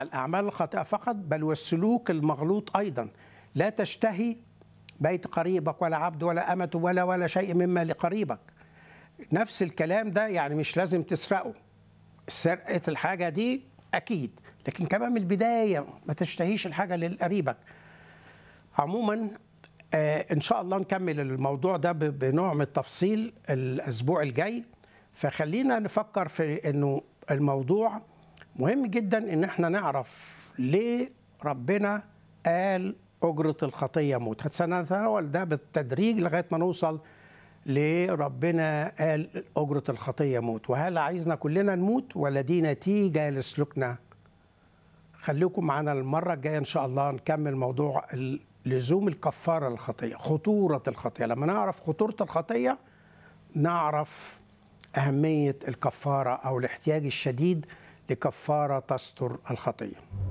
الأعمال الخاطئة فقط بل والسلوك المغلوط أيضا لا تشتهي بيت قريبك ولا عبد ولا أمة ولا ولا شيء مما لقريبك نفس الكلام ده يعني مش لازم تسرقه سرقة الحاجة دي أكيد لكن كمان من البداية ما تشتهيش الحاجة لقريبك عموما آه إن شاء الله نكمل الموضوع ده ب- بنوع من التفصيل الأسبوع الجاي فخلينا نفكر في إنه الموضوع مهم جدا إن احنا نعرف ليه ربنا قال أجرة الخطية موت سنتناول ده بالتدريج لغاية ما نوصل لربنا قال أجرة الخطية موت وهل عايزنا كلنا نموت ولا دي نتيجة لسلوكنا خليكم معنا المرة الجاية إن شاء الله نكمل موضوع ال- لزوم الكفارة للخطية خطورة الخطية لما نعرف خطورة الخطية نعرف أهمية الكفارة أو الاحتياج الشديد لكفارة تستر الخطية